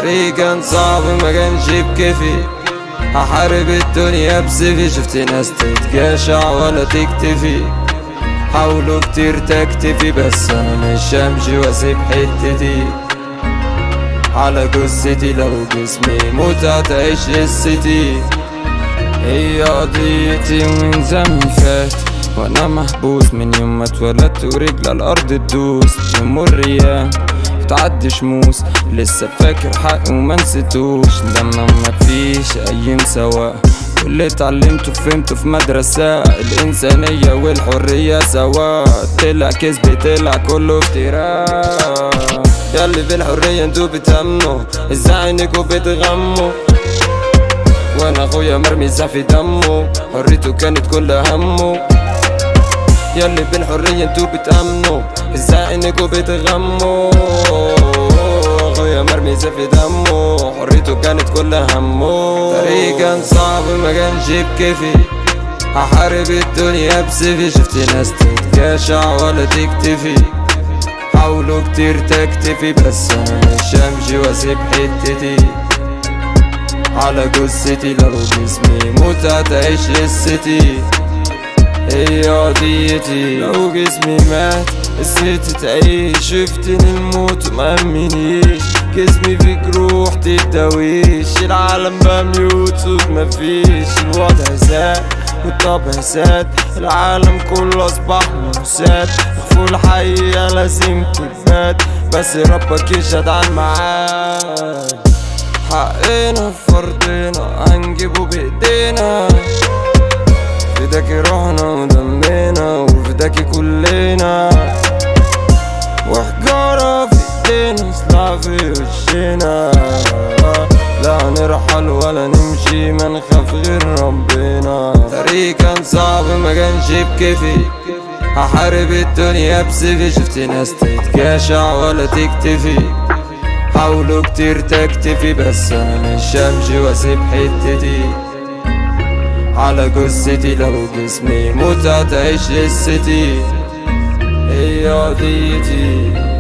طريق كان صعب ما كانش بكيفي هحارب الدنيا بسيفي شفت ناس تتجاشع ولا تكتفي حاولوا كتير تكتفي بس انا مش همشي واسيب حتتي على جثتي لو جسمي موت هتعيش قصتي هي قضيتي ومن زمن فات وانا محبوس من يوم ما اتولدت ورجل الارض تدوس تمر ايام تعدي شموس لسه فاكر حقي وما نسيتوش لما مفيش اي مساواة واللي اتعلمته فهمته في مدرسة الإنسانية والحرية سوا طلع كذب طلع كله افتراء ياللي بالحرية انتوا بتأمنوا ازاي عينكوا بتغموا وانا اخويا مرمي في دمه حريته كانت كل همه ياللي بالحرية انتوا بتأمنوا ازاي عينكوا بتغموا اخويا مرمي في دمه حريته كانت كل همه طريق كان صعب ما كانش بكيفي هحارب الدنيا بسيفي شفت ناس تتجاشع ولا تكتفي حاولوا كتير تكتفي بس انا مش همشي واسيب حتتي على جثتي لو جسمي موت هتعيش قصتي هي قضيتي لو جسمي مات الست تعيش شفتني الموت مأمنيش جسمي فيك روح تداويش العالم بقى ميوت صوت مفيش الوضع زاد والطبع زاد العالم كله اصبح موساد اخفوا الحقيقة لازم تبات بس ربك يشهد على الميعاد حقنا في فرضنا هنجيبه بايدينا فداكي روحنا ودمنا وفداكي كلنا وحجارة في ايدينا سلاح في وشنا لا هنرحل ولا نمشي ما نخاف غير ربنا طريق كان صعب ما كانش بكيفي هحارب الدنيا بسيفي شفت ناس تتجاشع ولا تكتفي حاولوا كتير تكتفي بس انا مش همشي واسيب حتتي على جثتي لو جسمي موت هتعيش قصتي هي قضيتي